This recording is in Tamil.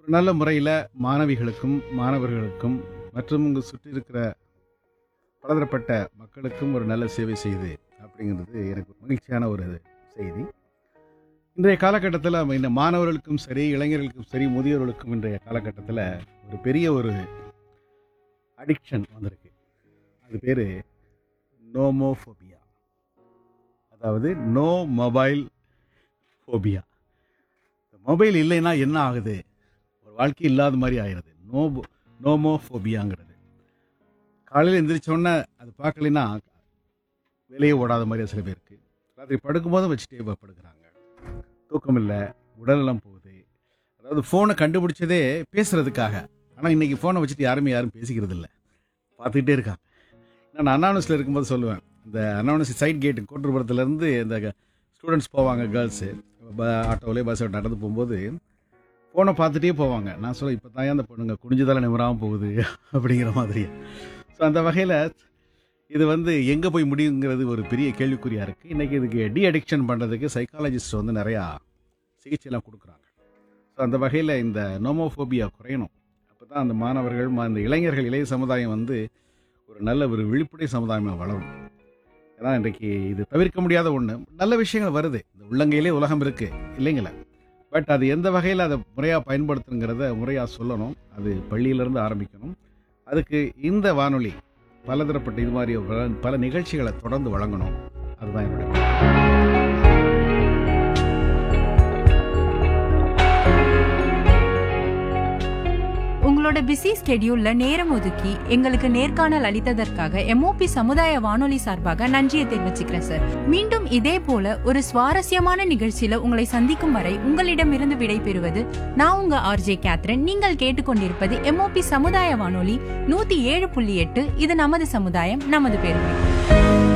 ஒரு நல்ல முறையில் மாணவிகளுக்கும் மாணவர்களுக்கும் மற்றும் இங்கு சுற்றி இருக்கிற பலதரப்பட்ட மக்களுக்கும் ஒரு நல்ல சேவை செய்து அப்படிங்கிறது எனக்கு ஒரு மகிழ்ச்சியான ஒரு செய்தி இன்றைய காலகட்டத்தில் இந்த மாணவர்களுக்கும் சரி இளைஞர்களுக்கும் சரி முதியோர்களுக்கும் இன்றைய காலகட்டத்தில் ஒரு பெரிய ஒரு அடிக்ஷன் வந்திருக்கு அது பேர் நோமோஃபோபியா அதாவது நோ மொபைல் ஃபோபியா மொபைல் இல்லைன்னா என்ன ஆகுது ஒரு வாழ்க்கை இல்லாத மாதிரி ஆயிடுது நோ நோமோஃபோபியாங்கிறது காலையில் எந்திரிச்சோன்னே அது பார்க்கலைன்னா வெளியே ஓடாத மாதிரி சில பேருக்கு ராத்திரி படுக்கும்போதும் வச்சுட்டே படுக்கிறாங்க தூக்கம் இல்லை உடலெல்லாம் போகுது அதாவது ஃபோனை கண்டுபிடிச்சதே பேசுறதுக்காக ஆனால் இன்னைக்கு ஃபோனை வச்சுட்டு யாருமே யாரும் பேசிக்கிறது இல்லை பார்த்துக்கிட்டே இருக்காங்க நான் அனானஸில் இருக்கும்போது சொல்லுவேன் இந்த அனானஸ் சைட் கேட்டு கோட்டுப்புறத்துலேருந்து இந்த ஸ்டூடெண்ட்ஸ் போவாங்க கேர்ள்ஸு ஆட்டோவிலே பஸ் நடந்து போகும்போது ஃபோனை பார்த்துட்டே போவாங்க நான் சொல்ல இப்போ தான் அந்த பொண்ணுங்க குனிஞ்சதால நிமிராமல் போகுது அப்படிங்கிற மாதிரி ஸோ அந்த வகையில் இது வந்து எங்கே போய் முடியுங்கிறது ஒரு பெரிய கேள்விக்குறியாக இருக்குது இன்றைக்கி இதுக்கு டி அடிக்ஷன் பண்ணுறதுக்கு சைக்காலஜிஸ்ட் வந்து நிறையா சிகிச்சைலாம் கொடுக்குறாங்க ஸோ அந்த வகையில் இந்த நோமோஃபோபியா குறையணும் அப்போ தான் அந்த மாணவர்கள் ம- அந்த இளைஞர்கள் இளைய சமுதாயம் வந்து ஒரு நல்ல ஒரு விழிப்புடைய சமுதாயமாக வளரும் ஏன்னா இன்றைக்கு இது தவிர்க்க முடியாத ஒன்று நல்ல விஷயங்கள் வருது இந்த உள்ளங்கையிலே உலகம் இருக்குது இல்லைங்களா பட் அது எந்த வகையில் அதை முறையாக பயன்படுத்துங்கிறத முறையாக சொல்லணும் அது பள்ளியிலேருந்து ஆரம்பிக்கணும் அதுக்கு இந்த வானொலி பலதரப்பட்ட இது மாதிரி பல- பல நிகழ்ச்சிகளை தொடர்ந்து வழங்கணும் அதுதான் என்னுடைய கருத்து. உங்களோட பிஸி ஸ்கெடியூல்ல நேரம் ஒதுக்கி எங்களுக்கு நேர்காணல் அளித்ததற்காக எம்ஓபி சமுதாய வானொலி சார்பாக நன்றியை தெரிவிச்சுக்கிறேன் சார் மீண்டும் இதே போல ஒரு சுவாரஸ்யமான நிகழ்ச்சியில உங்களை சந்திக்கும் வரை உங்களிடமிருந்து விடைபெறுவது நான் உங்க ஆர்ஜே கேத்ரின் நீங்கள் கேட்டுக்கொண்டிருப்பது எம்ஓபி சமுதாய வானொலி நூத்தி ஏழு புள்ளி எட்டு இது நமது சமுதாயம் நமது பெருமை